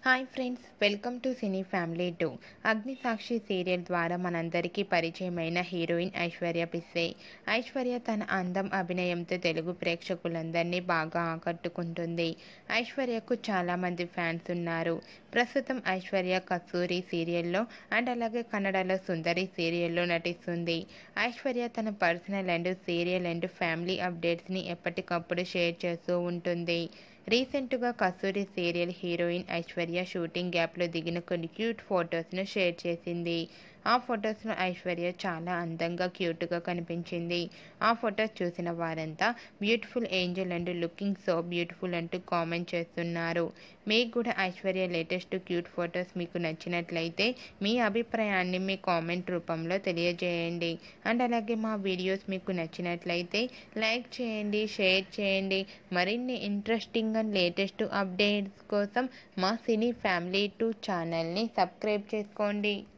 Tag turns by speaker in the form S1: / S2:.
S1: hi friends welcome to cine family two Agnisakshi serial ద్వారా మనందరికీ పరిచయమైన హీరోయిన్ ఐశ్వర్య పిస్సే ఐశ్వర్య తన అందం అభినయంతో తెలుగు ప్రేక్షకులందరినీ బాగా ఆకట్టుకుంటుంది ఐశ్వర్యకు చాలామంది ఫ్యాన్స్ ఉన్నారు ప్రస్తుతం ఐశ్వర్య కస్తూరి సీరియల్లో అండ్ అలాగే కన్నడలో సుందరి సీరియల్లో నటిస్తుంది ఐశ్వర్య తన personal and serial and family అప్డేట్స్ని ఎప్పటికప్పుడు షేర్ చేస్తూ ఉంటుంది రీసెంట్గా Kasturi serial heroine Aishwarya shooting గ్యాప్లో దిగిన కొన్ని క్యూట్ ఫొటోస్ను షేర్ చేసింది ఆ ఫొటోస్లో ఐశ్వర్య చాలా అందంగా క్యూట్గా కనిపించింది ఆ ఫొటోస్ చూసిన వారంతా beautiful angel and looking so beautiful అంటూ కామెంట్ చేస్తున్నారు మీకు కూడా ఐశ్వర్య లేటెస్ట్ క్యూట్ ఫొటోస్ మీకు నచ్చినట్లయితే మీ అభిప్రాయాన్ని మీ కామెంట్ రూపంలో తెలియజేయండి అండ్ అలాగే మా వీడియోస్ మీకు నచ్చినట్లయితే లైక్ చేయండి షేర్ చేయండి మరిన్ని ఇంట్రెస్టింగ్ అండ్ లేటెస్ట్ అప్డేట్స్ కోసం మా సినీ ఫ్యామిలీ టూ ఛానల్ని సబ్స్క్రైబ్ చేసుకోండి